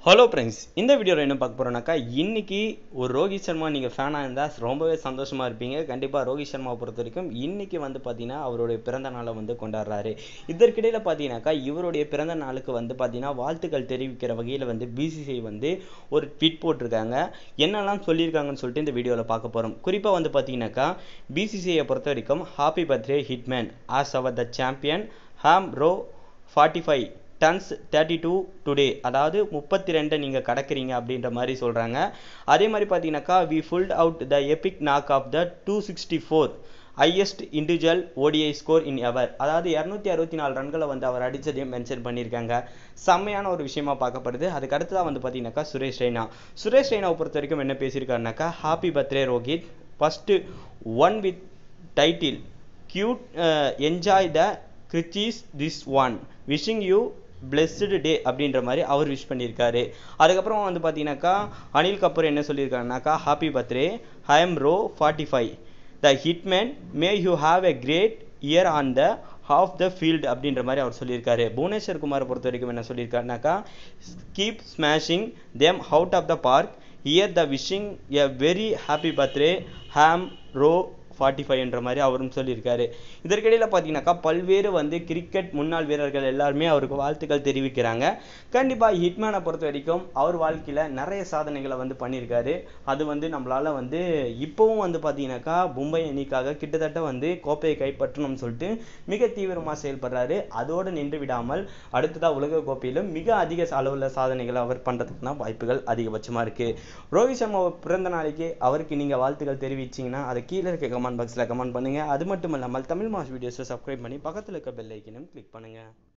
hello friends இந்த வீடியோவில் என்ன பார்க்க போகிறோம்னாக்கா இன்னைக்கு ஒரு ரோஹித் சர்மா நீங்கள் ஃபேனாக இருந்தால் ரொம்பவே சந்தோஷமாக இருப்பீங்க கண்டிப்பாக ரோஹித் சர்மாவை பொறுத்த வரைக்கும் இன்னைக்கு வந்து பார்த்தீங்கன்னா அவருடைய பிறந்த நாளை வந்து கொண்டாடுறாரு இதற்கிடையில் பார்த்தீங்கன்னாக்கா இவருடைய பிறந்த நாளுக்கு வந்து பார்த்தீங்கன்னா வாழ்த்துக்கள் தெரிவிக்கிற வகையில் வந்து பிசிசிஐ வந்து ஒரு ட்வீட் போட்டிருக்காங்க என்னெல்லாம் சொல்லியிருக்காங்கன்னு சொல்லிட்டு இந்த வீடியோவில் பார்க்க போகிறோம் குறிப்பாக வந்து பார்த்தீங்கன்னாக்கா பிசிசிஐயை பொறுத்த வரைக்கும் happy birthday hitman as our the champion ham Ro forty five tons thirty two today அதாவது முப்பத்தி ரெண்டை நீங்கள் கடக்கிறீங்க அப்படின்ற மாதிரி சொல்கிறாங்க அதே மாதிரி பார்த்தீங்கன்னாக்கா we pulled out the epic knock of the two sixty four highest individual ODI score in ever அதாவது இரநூத்தி அறுபத்தி நாலு ரன்களை வந்து அவர் அடித்ததையும் மென்ஷன் பண்ணியிருக்காங்க செம்மையான ஒரு விஷயமா பார்க்கப்படுது அதுக்கு அடுத்ததாக வந்து பார்த்தீங்கன்னாக்கா சுரேஷ் ரெய்னா சுரேஷ் ரெய்னாவை பொறுத்த வரைக்கும் என்ன பேசியிருக்காருனாக்கா happy birthday Rohit first one with title cute enjoy the creases this one wishing you blessed day அப்படின்ற மாதிரி அவர் விஷ் பண்ணியிருக்காரு அதுக்கப்புறம் வந்து பார்த்தீங்கன்னாக்கா அனில் கபூர் என்ன சொல்லியிருக்காருனாக்கா happy birthday I am Ro forty five the hitman may you have a great year on the half the field அப்படின்ற மாதிரி அவர் சொல்லியிருக்காரு புவனேஸ்வர் குமாரை பொறுத்த வரைக்கும் என்ன சொல்லியிருக்காருனாக்கா keep smashing them out of the park year the wishing a very happy birthday ham Ro forty ஃபைவ்ன்ற மாதிரி அவரும் சொல்லியிருக்காரு இதற்கிடையில் பார்த்தீங்கன்னாக்கா பல்வேறு வந்து கிரிக்கெட் முன்னாள் வீரர்கள் எல்லாருமே அவருக்கு வாழ்த்துக்கள் தெரிவிக்கிறாங்க கண்டிப்பாக ஹிட்மேனை பொறுத்த வரைக்கும் அவர் வாழ்க்கையில் நிறைய சாதனைகளை வந்து பண்ணியிருக்காரு அது வந்து நம்மளால் வந்து இப்போவும் வந்து பார்த்தீங்கன்னாக்கா மும்பை அணிக்காக கிட்டத்தட்ட வந்து கோப்பையை கைப்பற்றணும்னு சொல்லிட்டு மிக தீவிரமாக செயல்படுறாரு அதோடு நின்று விடாமல் அடுத்ததாக உலக கோப்பையிலும் மிக அதிக அளவில் சாதனைகளை அவர் பண்ணுறதுக்குனா வாய்ப்புகள் அதிகபட்சமாக இருக்குது ரோஹித் சர்மா பிறந்த நாளைக்கு அவருக்கு நீங்கள் வாழ்த்துக்கள் தெரிவிச்சிங்கன்னா அதை கீழே இருக்க கமெண்ட் பாக்ஸில் கமெண்ட் பண்ணுங்கள் அது மட்டும் இல்லாமல் தமிழ் மாஸ் வீடியோஸை சப்ஸ்கிரைப் பண்ணி பக்கத்தில் இருக்க பெல் ஐக்கனும் கிளிக் பண்ணுங்கள்